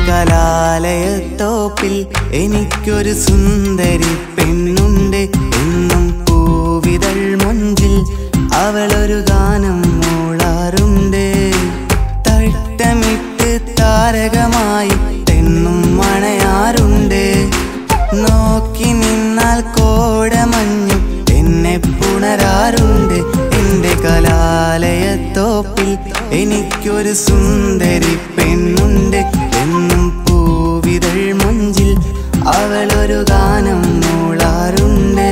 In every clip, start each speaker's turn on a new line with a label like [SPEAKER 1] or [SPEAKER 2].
[SPEAKER 1] കലാലയത്തോപ്പിൽ എനിക്കൊരു സുന്ദരി പെണ്ണുണ്ട് എന്നും പൂവിതൾ മൊഞ്ചിൽ അവളൊരു ഗാനം മൂളാറുണ്ട് തട്ടമിട്ട് താരകമായി തെന്നും മണയാറുണ്ട് നോക്കി നിന്നാൽ കോടമഞ്ഞും എന്നെ പുണരാറുണ്ട് എന്റെ കലാലയത്തോപ്പിൽ എനിക്കൊരു സുന്ദരി പെണ്ണുണ്ട് എന്നും പൂവിതൾ മഞ്ചിൽ അവളൊരു ഗാനം മൂളാറുണ്ട്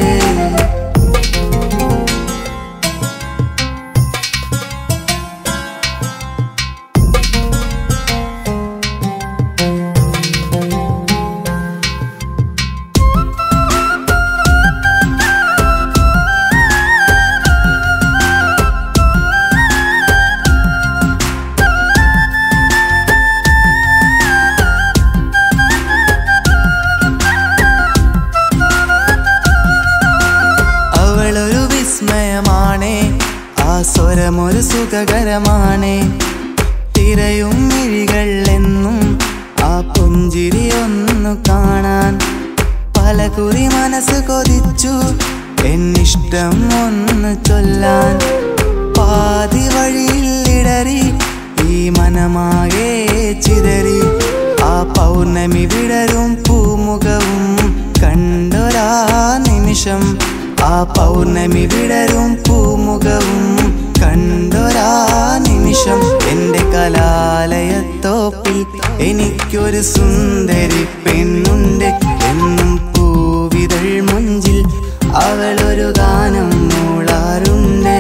[SPEAKER 1] അവളൊരു വിസ്മയമാണേ ആ സ്വരമൊരു സുഖകരമാണേ തിരയും മിഴികൾ എന്നും ആ പുഞ്ചിരി ഒന്നു കാണാൻ പല കുറി മനസ്സ് കൊതിച്ചു എന്നിഷ്ടം ഒന്ന് ചൊല്ലാൻ പാതി വഴിയിൽ ഇടറി ഈ മനമാകെ ചിതറി ആ പൗർണമി വിടരും പൂമുഖവും കണ്ടൊരാ നിമിഷം ആ പൗർണമി വിടരും പൂമുഖവും കണ്ടൊരാ നിമിഷം എന്റെ കലാലയത്തോപ്പിൽ എനിക്കൊരു സുന്ദരി പെണ്ണുണ്ട് എന്നും പൂവിതൾ മഞ്ചിൽ അവളൊരു ഗാനം മൂളാറുണ്ട്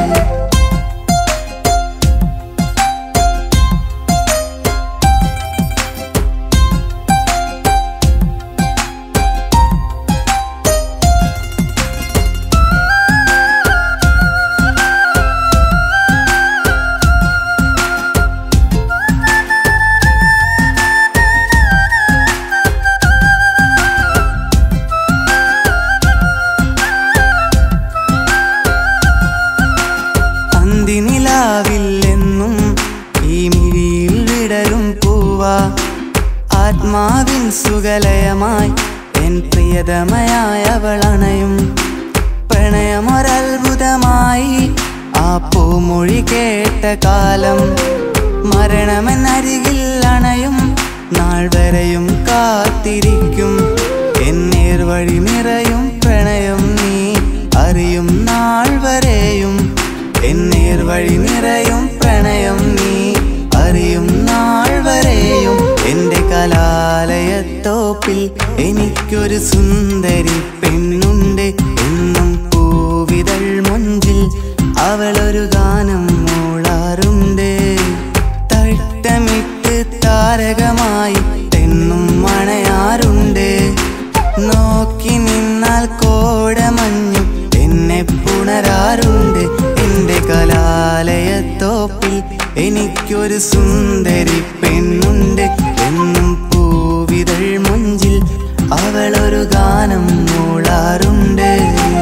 [SPEAKER 1] അന്തിനിലാവില്ലെന്നും ഈ മിഴിയിൽ വിടരും പൂവ ആത്മാവിൻ സുഗലയമായി എൻ പ്രിയതമയായ അവളണയും പ്രണയമൊരത്ഭുതമായി ആ പൂമൊഴി കേട്ട കാലം മരണമെന്നരികിൽ അണയും നാൾ വരെയും കാത്തിരിക്കും എന്നേർ വഴി നിറയും പ്രണയം നീ അറിയും നാൾ വരെയും എന്നേർ വഴി നിറയും പ്രണയം നീ അറിയും നാൾ വരെയും എന്റെ കലാലയത്തോപ്പിൽ എനിക്കൊരു സുന്ദരി പെണ്ണുണ്ട് എന്നും പൂവിതൾ മൊഞ്ചിൽ അവളൊരു ഗാനം മൂളാറുണ്ട് തട്ടമിട്ട് താരകമായി തെന്നും മണയാറുണ്ട് നോക്കി നിന്നാൽ കോടമഞ്ഞും എന്നെ പുണരാറുണ്ട് എന്റെ കലാലയത്തോപ്പിൽ എനിക്കൊരു സുന്ദരി പെണ്ണുണ്ട് എന്നും പൂവിതൾ മഞ്ചിൽ അവളൊരു ഗാനം മൂളാറുണ്ട്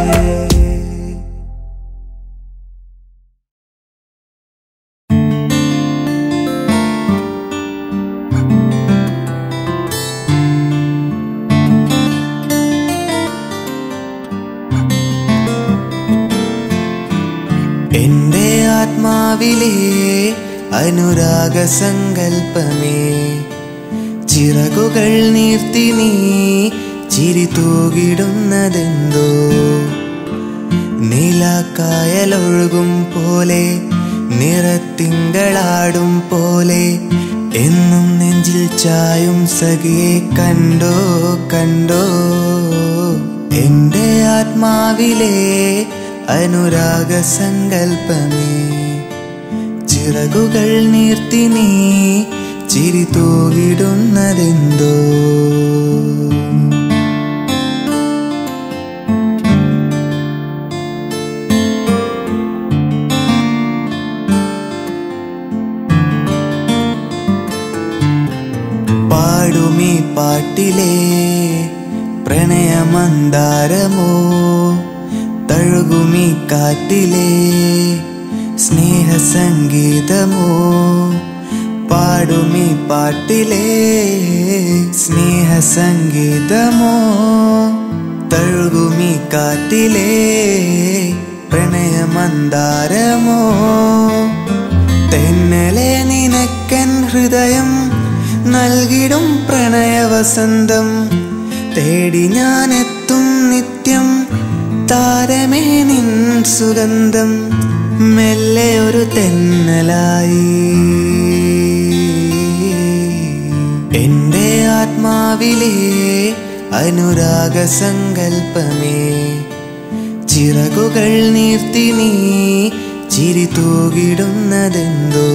[SPEAKER 1] എന്റെ ആത്മാവിലെ അനുരാഗ സങ്കൽപ്പമേ ചിറകുകൾ നീർത്തി നീ ചിരി തൂകിടുന്നതെന്തോ നീലാക്കായലൊഴുകും പോലെ നിറത്തിങ്കളാടും പോലെ എന്നും നെഞ്ചിൽ ചായും സഖിയെ കണ്ടോ കണ്ടോ എന്റെ ആത്മാവിലെ അനുരാഗ സങ്കൽപ്പമേ ചിറകുകൾ നീർത്തി നീ ചിരി തൂകിടുന്നതെന്തോ പാടുമീ പാട്ടിലെ പ്രണയമന്താരമോ തഴുകുമീ കാറ്റിലെ സ്നേഹസംഗീതമോ പാടുമീ പാട്ടിലെ സ്നേഹസംഗീതമോ തഴുകുമീ കാറ്റിലെ പ്രണയമന്താരമോ തെന്നലെ നിനക്കൻ ഹൃദയം നൽകിടും പ്രണയവസന്തം തേടി ഞാനെത്തും നിത്യം താരമേ നിൻ സുഗന്ധം മെല്ലെ ഒരു തെന്നലായി എന്റെ ആത്മാവിലെ അനുരാഗ സങ്കൽപ്പമേ ചിറകുകൾ നീർത്തി നീ ചിരി തൂകിടുന്നതെന്തോ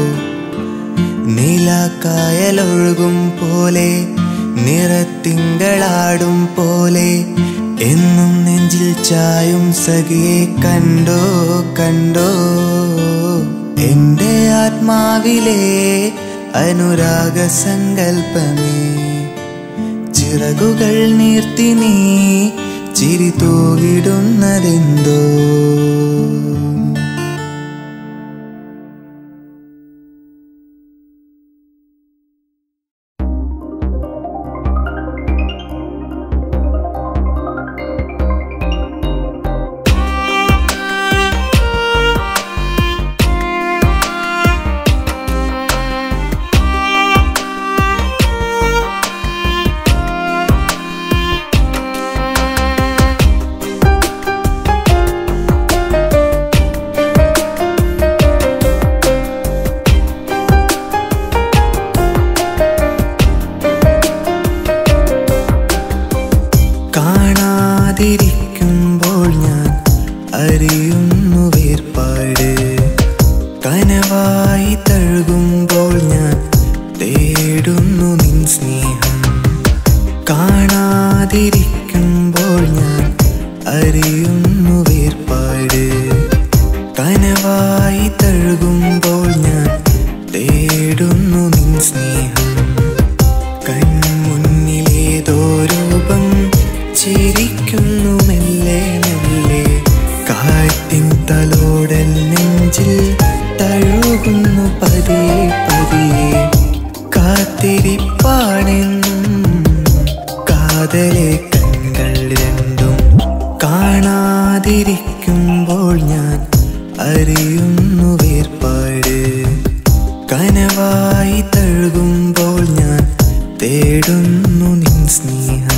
[SPEAKER 1] നീലാക്കായലൊഴുകും പോലെ നിറത്തിങ്കളാടും പോലെ എന്നും നെഞ്ചിൽ ചായും സഖിയെ കണ്ടോ കണ്ടോ എന്റെ ആത്മാവിലെ അനുരാഗ സങ്കൽപ്പമേ ചിറകുകൾ നീർത്തി നീ ചിരി തൂകിടുന്നതെന്തോ കാണാതിരിക്കുമ്പോൾ ഞാൻ അറിയുന്നു വേർപാട് കനവായി തഴുകുമ്പോൾ ഞാൻ തേടുന്നു നിൻ സ്നേഹം കാണാതിരിക്കുമ്പോൾ ഞാൻ അറിയുന്നു വേർപാട് കനവായി തഴുകുമ്പോൾ ഞാൻ തേടുന്നു നിൻ സ്നേഹം കൺമുന്നിലേതോ രൂപം ചിരിക്കുന്നു മെല്ലെ മെല്ലെ കാറ്റിൻ തലോടൽ നെഞ്ചിൽ തഴുകുന്നു പതിയെ പതിയെ കാത്തിരിപ്പാണെന്നും കാതലെ കണ്ണുകൾ രണ്ടും കാണാതിരിക്കുമ്പോൾ ഞാൻ അറിയുന്നു വേർപാട് കനവായി തഴുകുമ്പോൾ ഞാൻ തേടുന്നു നിൻ സ്നേഹം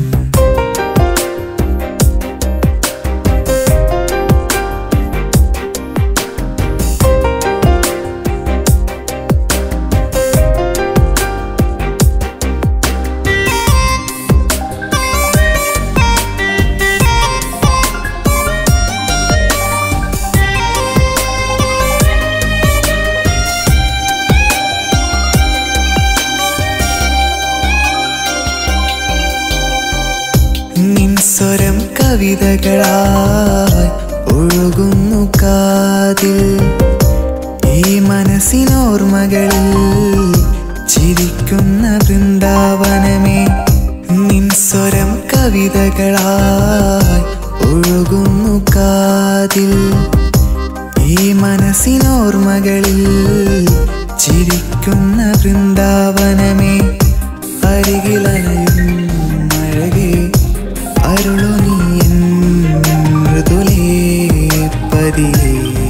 [SPEAKER 1] നിൻ സ്വരം കവിതകളായി ഒഴുകുന്നു കാതിൽ ഈ മനസ്സിനോർമ്മകളിൽ ചിരിക്കുന്ന വൃന്ദാവനമേ നിൻ സ്വരം കവിതകളായി ഒഴുകുന്നു കാതിൽ ഈ മനസ്സിനോർമ്മകളിൽ ചിരിക്കുന്ന വൃന്ദാവനമേ അരികിലനയും അഴകേ അരുളു നീ എൻ മൃദുലേ പതിയേ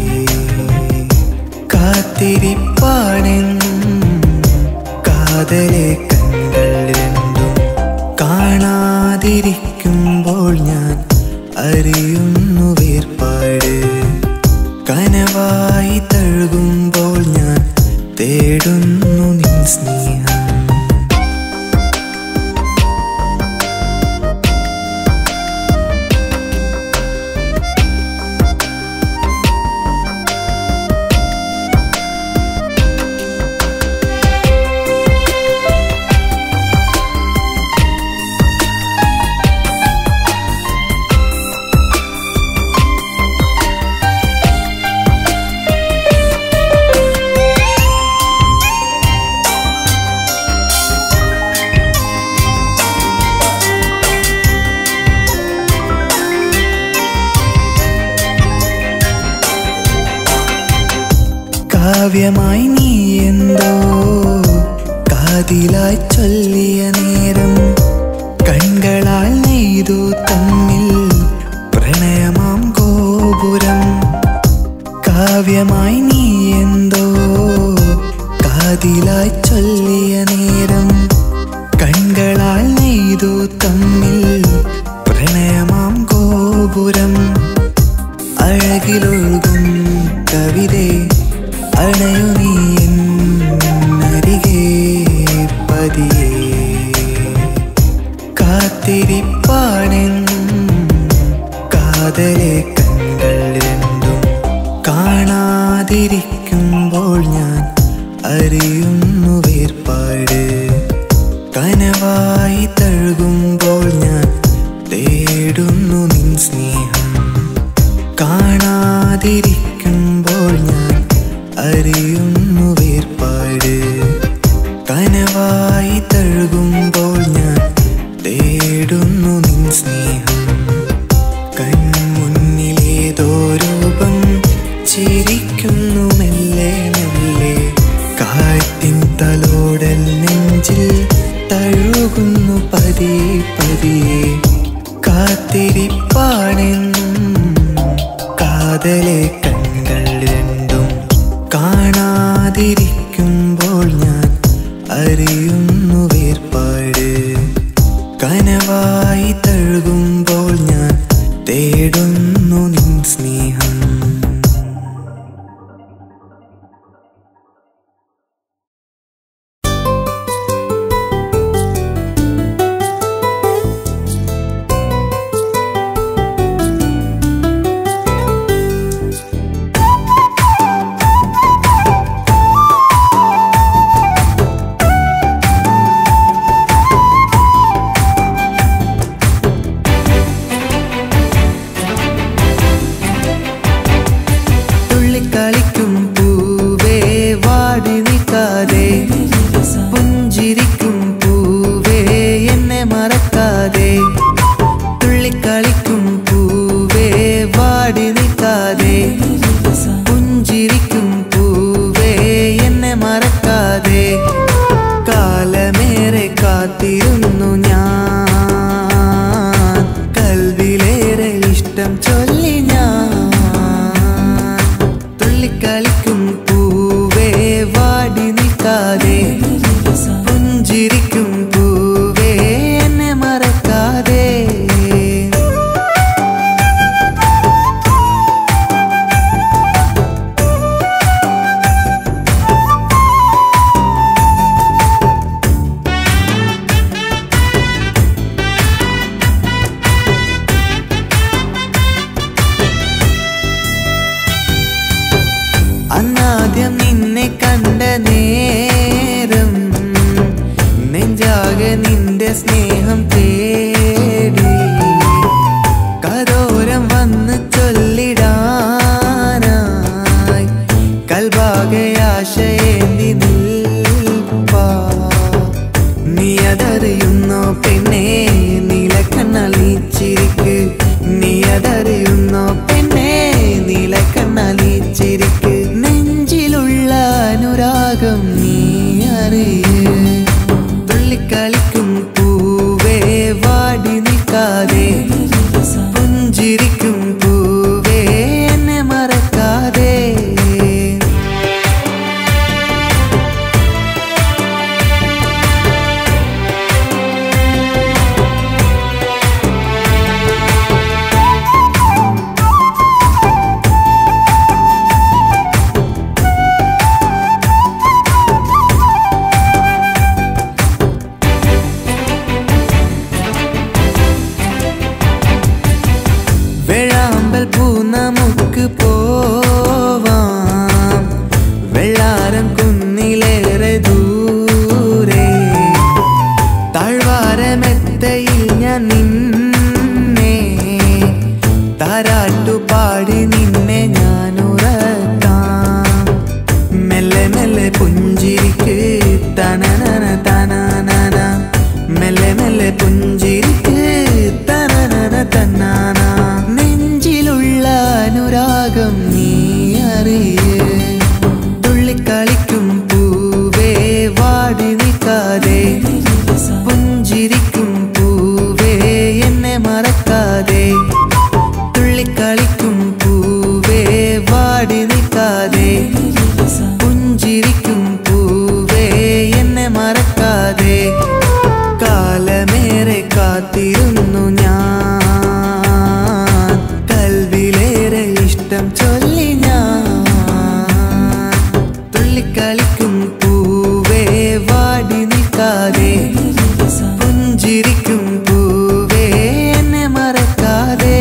[SPEAKER 1] കാത്തിരിപ്പാണെന്നും കാതലെ കണ്ണുകൾ രണ്ടും കാണാതിരിക്കുമ്പോൾ ഞാൻ അറിയുന്നു വേർപാട് കനവായി തഴുകുമ്പോൾ ഞാൻ തേടുന്നു നിൻ സ്നേഹം കാവ്യമായി നീ എന്തോ കാതിലായി ചൊല്ലിയ നേരം കൺകളാൽ നെയ്തു തമ്മിൽ പ്രണയമാം ഗോപുരം കാവ്യമായി നീ എന്തോ കാതിലായി ചൊല്ലിയ നേരം കൺകളാൽ നെയ്തു തമ്മിൽ പ്രണയമാം ഗോപുരം അഴകിലൊഴുകും കവിതേ അണയു നീ എന്നരികെ പതിയേ കാത്തിരിപ്പാണെന്നും കാതലെ കண்കൾ രണ്ടും കാണാതിരിക്കുമ്പോൾ ഞാൻ അറിയുന്നു വേർപാട് കനവായി തഴുകുമ്പോൾ ഞാൻ തേടുന്നു നിൻ സ്നേഹം കാണാതിരിക്കുമ്പോൾ ഞാൻ അറിയുന്നു വേർപാട് കനവായി തഴുകുമ്പോൾ ഞാൻ തേടുന്നു നിൻ സ്നേഹം കൺമുന്നിലേതോ രൂപം ചിരിക്കുന്നു മെല്ലെ മെല്ലെ കാറ്റിൻ തലോടൽ നെഞ്ചിൽ തഴുകുന്നു പതിയെ പതിയെ കാത്തിരിപ്പാണെന്നും കാതലെ കண்കൾ രണ്ടും കാണാതിരിക്കുമ്പോൾ ഞാൻ അറിയുന്നു വേർപാട് കനവായി തഴുകുമ്പോൾ ഞാൻ തേടുന്നു നിൻ സ്നേഹം തുള്ളിക്കളിക്കും പൂവേ വാടി നിൽക്കാതെ പുഞ്ചിരിക്കും പൂവേ എന്നെ മറക്കാതെ തുള്ളിക്കളിക്കും പൂവേ വാടി നിൽക്കാതെ പുഞ്ചിരിക്കും പൂവേ എന്നെ മറക്കാതെ കാലമേറെ കാത്തിരുന്നു ഞാൻ കൽവിലേറെ ഇഷ്ടം ചൊല്ലി ഞാൻ തുള്ളിക്കളിക്കും പൂവേ വാടി നിൽക്കാതെ പുഞ്ചിരിക്കും പൂവേ എന്നെ മറക്കാതെ അന്നാദ്യം നിന്നെ കണ്ട നേരം നെഞ്ചാകെ നിന്റെ സ്നേഹം തേടി കരോരം വന്ന് ചൊല്ലിടാനായി കൽഭാഗെ ആശയേന്തി നിൽപ്പാ നീ അതറിയുന്നോ പെണ്ണേ നീലക്കണ്ണളിച്ചിരിക്ക് നീ അതറിയുന്നോ പെണ്ണേ നീലക്കണ്ണളിച്ചിരിക്ക് നെഞ്ചിലുള്ള അനുരാഗം നീ അറിയേ തുള്ളിക്കളിക്കും പൂവേ വാടി നിൽക്കാതെ പുഞ്ചിരിക്കും പൂവേ എന്നെ മറക്കാതെ വേഴാമ്പൽ പൂ നമുക്ക് പോവാം വെള്ളാരം കുന്നിലേറെ ദൂരെ താഴ്വാരമെത്തയിൽ ഞാൻ നിന്നെ താരാട്ടു പാടി നിന്നെ ഞാൻ ഉറക്കാം മെല്ലെ മെല്ലെ പുഞ്ചിരിക്ക് തനനന തനാനന മെല്ലെ മെല്ലെ പുഞ്ചിരിക്ക് തനനന തന്നാന നെഞ്ചിലുള്ള അനുരാഗം നീ അറിയേ തുള്ളിക്കളിക്കും പൂവേ വാടി നിൽക്കാതെ പുഞ്ചിരിക്കും പൂവേ എന്നെ മറക്കാതെ തുള്ളിക്കളിക്കും പൂവേ വാടി നിൽക്കാതെ പുഞ്ചിരിക്കും പൂവേ എന്നെ മറക്കാതെ കാലമേറെ കാത്തിരുന്നു ഞാൻ കൽവിലേറെ ഇഷ്ടം ചൊല്ലി ഞാൻ തുള്ളിക്കളിക്കും പൂവേ വാടി നിൽക്കാതെ പുഞ്ചിരിക്കും പൂവേ എന്നെ മറക്കാതെ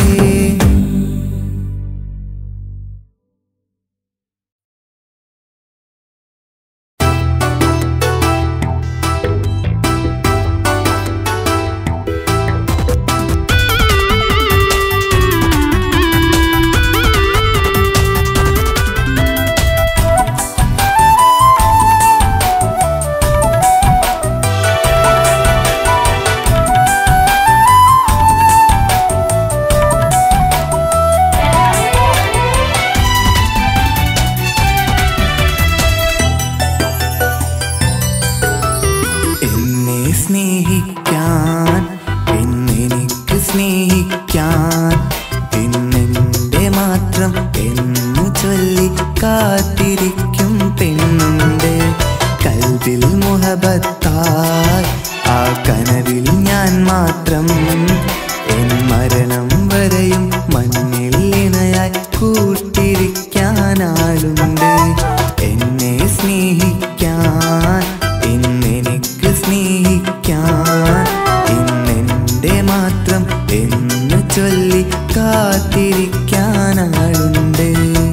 [SPEAKER 1] എന്നെ സ്നേഹിക്കാൻ എന്നെനിക്ക് സ്നേഹിക്കാൻ പിന്നെന്റെ മാത്രം എന്ന് ചൊല്ലി കാത്തിരിക്കും പെണ്ണുണ്ട് കൽവിൽ മുഹബത്തായി ആ കനവിൽ ഞാൻ മാത്രം എൻ മരണം വരെയും മണ്ണിൽ ഇണയായി കൂട്ടിരിക്കാനാളുണ്ട് എന്നെ സ്നേഹിക്കാൻ ഇന്നെനിക്ക് സ്നേഹിക്കാൻ ഇന്നെന്റെ മാത്രം എന്ന് ചൊല്ലി കാത്തിരിക്കാനാളുണ്ട്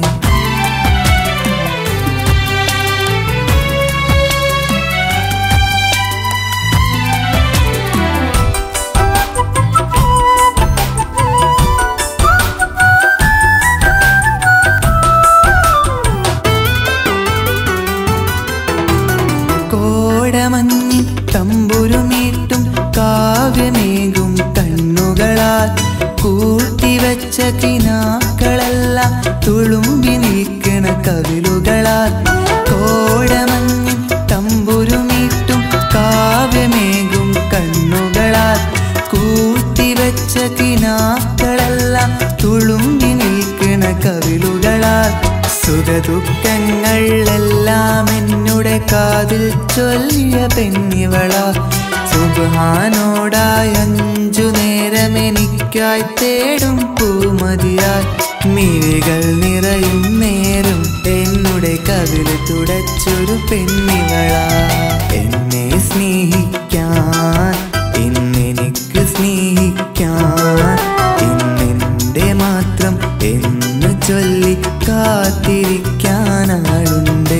[SPEAKER 1] കോടമഞ്ഞി തമ്പുരുമീട്ടും കാവ്യമേകും കണ്ണുകളാൽ കൂട്ടിവെച്ച കിനാക്കളെല്ലാം തുളുമ്പി നിൽക്കണ കവിളുകളാൽ കോടമഞ്ഞി തമ്പുരുമീട്ടും കാവ്യമേകും കണ്ണുകളാൽ കൂട്ടിവെച്ച കിനാക്കളെല്ലാം തുളുമ്പി നിൽക്കണ കവിളുകളാൽ സുഖദുഃഖങ്ങൾ എല്ലാം എന്നുടെ കാതിൽ ചൊല്ലിയ പെണ്ണിവള സുബാനോടായി അഞ്ചു നേരം എനിക്കായി തേടും പൂമതിയായി മിഴികൾ നിറയും നേരും എന്നുടെ കവിൾ തുടച്ചൊരു പെണ്ണിവള എന്നെ സ്നേഹിക്കാൻ ഇന്നെനിക്ക് സ്നേഹിക്കാൻ ഇന്നെന്റെ മാത്രം എന്ന് ചൊല്ലി കാത്തിരിക്കാനാളുണ്ട്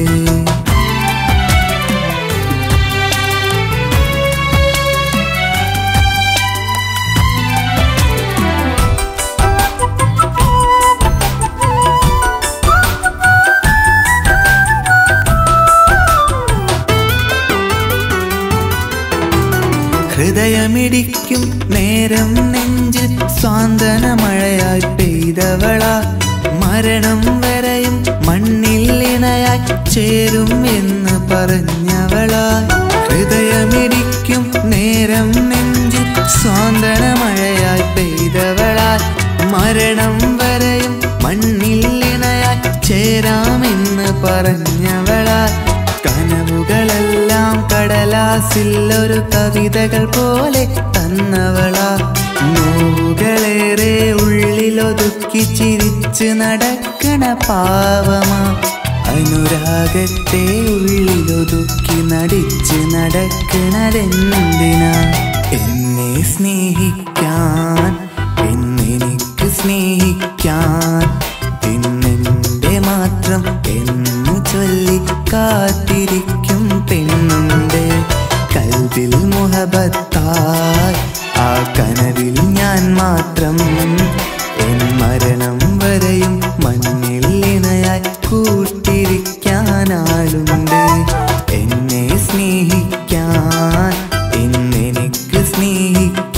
[SPEAKER 1] ഹൃദയമിടിക്കും നേരം നെഞ്ചിൽ സ്വാന്തന മഴയായി പെയ്തവളാ മരണം വരെയും മണ്ണിൽ ഇണയായി ചേരും എന്ന് പറഞ്ഞവളായി ഹൃദയമിടിക്കും നേരം നെഞ്ചിൽ സ്വാന്തന മഴയായി പെയ്തവളായി മരണം വരെയും മണ്ണിൽ ഇണയായി ചേരാമെന്ന് പറഞ്ഞവളായി കനവുകളെല്ലാം കടലാസിൽ ഒരു കവിതകൾ പോലെ തന്നവളാ നോവുകളേറെ ഉള്ളിലൊതുക്കി ചിരിച്ച് നടക്കണ പാവമാ അനുരാഗത്തെ ഉള്ളിലൊതുക്കി നടിച്ച് നടക്കണതെന്തിനാ എന്നെ സ്നേഹിക്കാൻ എന്നെനിക്ക് സ്നേഹിക്കാൻ പിന്നെന്റെ മാത്രം എന്ന് ചൊല്ലി കാത്തിരിക്കും പെണ്ണുണ്ട് കൽവിൽ മുഹബത്തായി ആ കനവിൽ ഞാൻ മാത്രം എൻ മരണം വരെയും മണ്ണിൽ ഇണയായി കൂട്ടിരിക്കാനാളുണ്ട് എന്നെ സ്നേഹിക്കാൻ ഇന്നെനിക്ക്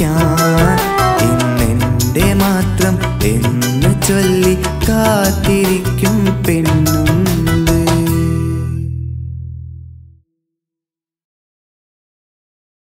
[SPEAKER 1] സ്നേഹിക്കാൻ ഇന്നെന്റെ മാത്രം എന്ന് ചൊല്ലി കാത്തിരി